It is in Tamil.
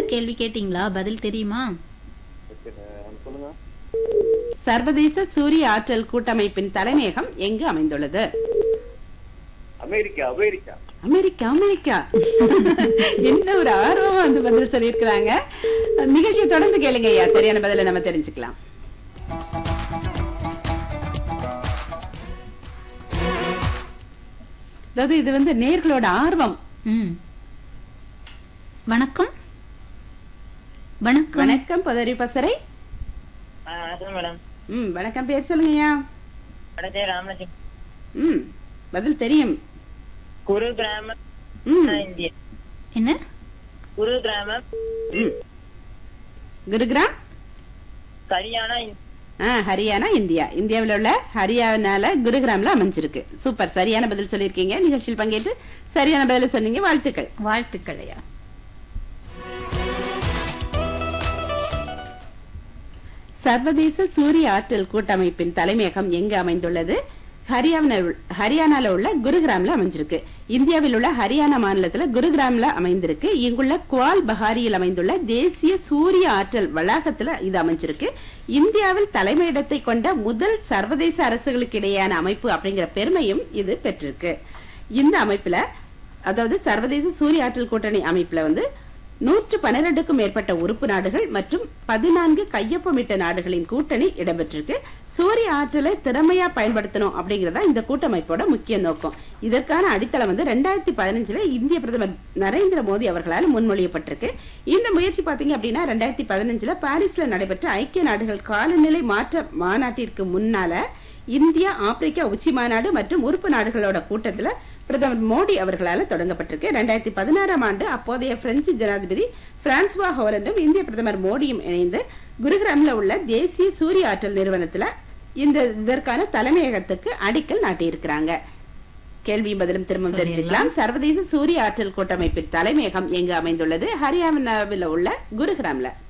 கேள்வி கேட்டீங்களா பதில் தெரியுமா சொல்லுங்க சர்வதேச சூரிய ஆற்றல் கூட்டமைப்பின் தலைமையகம் எங்கு அமைந்துள்ளது அமெரிக்கா அமெரிக்கா அமெரிக்கா அமெரிக்கா என்ன ஒரு ஆர்வமா வந்து பதில் சொல்லியிருக்கிறாங்க நிகழ்ச்சியை தொடர்ந்து கேளுங்க ஐயா சரியான பதில நம்ம தெரிஞ்சுக்கலாம் அதாவது இது வந்து நேர்களோட ஆர்வம் ம் வணக்கம் வணக்கம் வணக்கம் பதறி பசரை வணக்கம் மேடம் ம் வணக்கம் பேர் சொல்லுங்க ஐயா வடக்கே ராமலட்சுமி ம் பதில் தெரியும் குரு கிராமம் ம் இந்திய என்ன குரு கிராமம் ம் குருகிராம் ஹரியானா இந்தியா. ஆ ஹரியானா இந்தியா இந்தியாவில் உள்ள ஹரியானால குருகிராம்ல அமைஞ்சிருக்கு சூப்பர் சரியான பதில் சொல்லியிருக்கீங்க நிகழ்ச்சியில் பங்கேற்று சரியான பதில சொன்னீங்க வாழ்த்துக்கள் வாழ்த்துக்கள் ஐயா சர்வதேச சூரிய ஆற்றல் கூட்டமைப்பின் தலைமையகம் எங்கு அமைந்துள்ளது ஹரியானா ஹரியானால உள்ள குருகிராம்ல அமைஞ்சிருக்கு இந்தியாவில் உள்ள ஹரியானா மாநிலத்துல குருகிராம்ல அமைந்திருக்கு இங்குள்ள குவால் பஹாரியில் அமைந்துள்ள தேசிய சூரிய ஆற்றல் வளாகத்துல இது அமைஞ்சிருக்கு இந்தியாவில் தலைமையிடத்தை கொண்ட முதல் சர்வதேச அரசுகளுக்கு இடையேயான அமைப்பு அப்படிங்கிற பெருமையும் இது பெற்றிருக்கு இந்த அமைப்புல அதாவது சர்வதேச சூரிய ஆற்றல் கூட்டணி அமைப்புல வந்து நூற்று பன்னிரண்டுக்கும் மேற்பட்ட உறுப்பு நாடுகள் மற்றும் பதினான்கு கையொப்பமிட்ட நாடுகளின் கூட்டணி இடம்பெற்றிருக்கு சூரிய ஆற்றலை திறமையா பயன்படுத்தணும் அப்படிங்கறதா இந்த கூட்டமைப்போட முக்கிய நோக்கம் இதற்கான அடித்தளம் வந்து ரெண்டாயிரத்தி பதினஞ்சுல இந்திய பிரதமர் நரேந்திர மோடி அவர்களால் முன்மொழியப்பட்டிருக்கு இந்த முயற்சி பாத்தீங்க அப்படின்னா ரெண்டாயிரத்தி பதினஞ்சுல பாரிஸ்ல நடைபெற்ற ஐக்கிய நாடுகள் காலநிலை மாற்ற மாநாட்டிற்கு முன்னால இந்தியா ஆப்பிரிக்கா உச்சி மாநாடு மற்றும் உறுப்பு நாடுகளோட கூட்டத்துல பிரதமர் மோடி அவர்களால தொடங்கப்பட்டிருக்கு ரெண்டாயிரத்தி பதினாறாம் ஆண்டு அப்போதைய பிரெஞ்சு ஜனாதிபதி பிரான்சுவா ஹோலண்டும் இந்திய பிரதமர் மோடியும் இணைந்து குருகிராம்ல உள்ள தேசிய சூரிய ஆற்றல் நிறுவனத்துல இந்த இதற்கான தலைமையகத்துக்கு அடிக்கல் நாட்டியிருக்கிறாங்க கேள்வியும் பதிலும் திரும்ப தெரிஞ்சுக்கலாம் சர்வதேச சூரிய ஆற்றல் கூட்டமைப்பின் தலைமையகம் எங்கு அமைந்துள்ளது ஹரியானாவில் உள்ள குருகிராம்ல